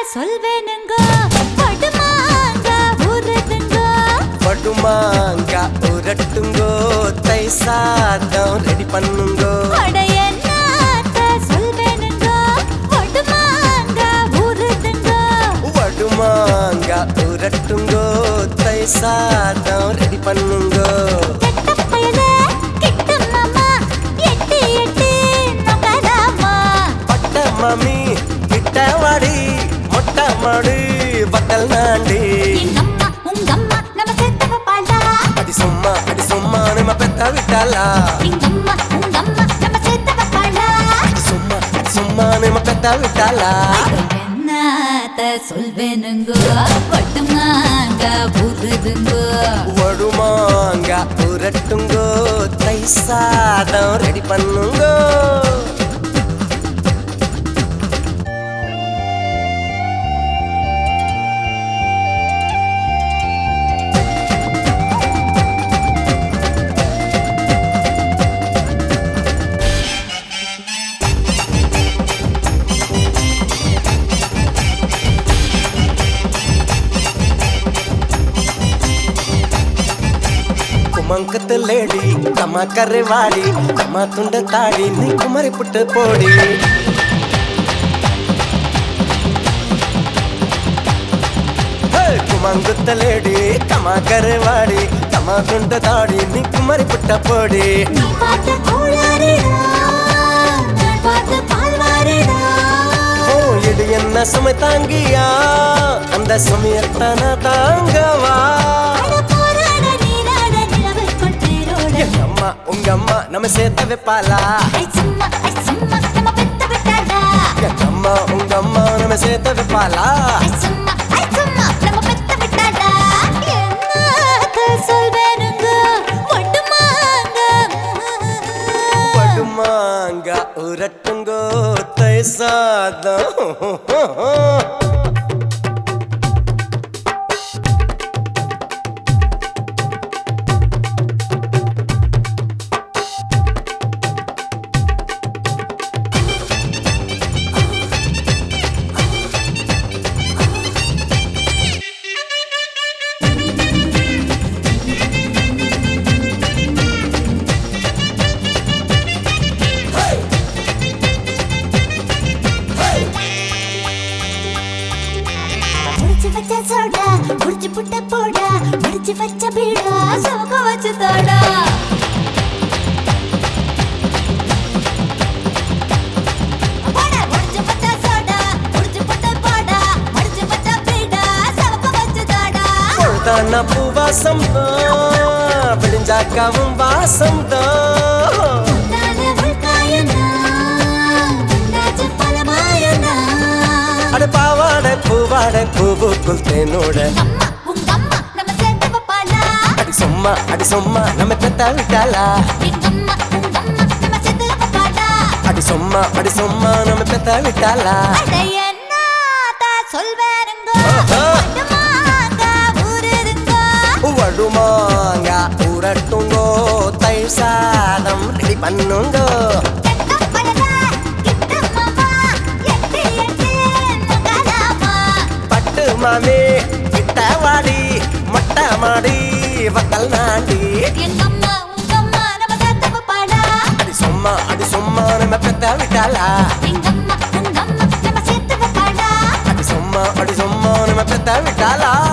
சொல்வேனுங்க படுமாங்க ஊறுதுங்க படுமாங்க உரட்டுங்கோ தை சாதம் ரெடி பண்ணுங்கோ அட என்னத்த சொல்வேனுங்க படுமாங்க ஊறுதுங்க வடுமாங்க உரட்டுங்கோ தை சாதம் ரெடி பண்ணுங்கோ கெட்ட பயலே கிட்ட மாமா எட்டி எட்டி நகராமா பட்ட மாமி கிட்ட வாடி மொட்டை மாடு பத்தல் நாண்டி எங்கம்மா உங்கம்மா நம்ம சேர்த்து பாடா அடி சும்மா அடி சும்மா நம்ம பெத்த விட்டாளா எங்கம்மா உங்கம்மா நம்ம சேர்த்து பாடா அடி சும்மா அடி சும்மா நம்ம பெத்த விட்டாளா என்னத்த சொல்வேனுங்க பட்டுமாங்க ஊறுதுங்க வடுமாங்க உரட்டுங்கோ தை சாதம் ரெடி பண்ணுங்கோ ಕುಮಂಕದ ಲೇಡಿ ಕಮ ಕರೆವಾಡಿ ಕಮ ತುಂಡ ತಾಡಿ ನೀ ಕುಮರಿ ಪುಟ್ಟ ಪೋಡಿ ಹೇ, ಕುಮಂಕದ ಲೇಡಿ ಕಮ ಕರೆವಾಡಿ ಕಮ ತುಂಡ ತಾಡಿ ನೀ ಕುಮರಿ ಪುಟ್ಟ ಪೋಡಿ நீ பார்த்த கோளாறுடா நான் பார்த்த பால்வாறுடா ஓ இது என்ன சுமை தாங்கியா அந்த சுமையத்தான தாங்கவா அட போராட நீராட நிலவுக்குள் தேரோட எங்க அம்மா உங்க அம்மா நம்ம சேர்த்த வைப்பாளா ஐ சும்மா ஐ சும்மா நம்ம பெத்த விட்டாடா எங்க அம்மா உங்க அம்மா நம்ம சேர்த்த வைப்பாளா ஐ சும்மா ஐ சும்மா நம்ம பெத்த விட்டாடா என்னத்த சொல்வேனுங்க ஒட்டுமாங்க படுமாங்க உரட்டுங்கோ தை சாதம் முடிச்சு வச்ச சோடா முடிச்சு புட்ட போடா முடிச்சு வச்ச பீடா சோக வச்சு தோடா போடா, முடிச்சு வச்ச சோடா, முடிச்சு புட்ட போடா, முடிச்சு வச்ச பீடா, சோக வச்சு தோடா. பொழுதான பூவாசம் தான் விடிஞ்சாக்காவும் வாசம் தான் உன்னால உள்காயம்னா, உன்னாச்சு பல மாயம்னா. அட பாவாட பூவாட பூவுக்குள் தேனோட அம்மா, உங்க அம்மா நம்ம சேர்த்து வைப்பாளா? அடி சும்மா அடி சும்மா நம்ம பெத்த விட்டாளா எங்க அம்மா, உங்க அம்மா நம்ம சேர்த்து வைப்பாளா? அடி சும்மா அடி சும்மா நம்ம பெத்த விட்டாளா அட என்னத்த சொல்வேனுங்க ஆஹா. பட்டுமாங்க ஊறுதுங்க வடுமாங்க உரட்டுங்கோ தை சாதம் ரெடி பண்ணுங்கோ கெட்ட பழக கிட்ட மாமா எட்டி எட்டி நகராமா பட்டு மாமி கிட்ட வாடி மொட்டை மாடி வக்கல் நாண்டி எங்கம்மா உங்கம்மா நம்ம சேர்த்து பாடா அடி சும்மா அடி சும்மா நம்ம பெத்த விட்டாளா எங்கம்மா உங்கம்மா நம்ம சேர்த்து பாடா அடி சும்மா அடி சும்மா நம்ம பெத்த விட்டாளா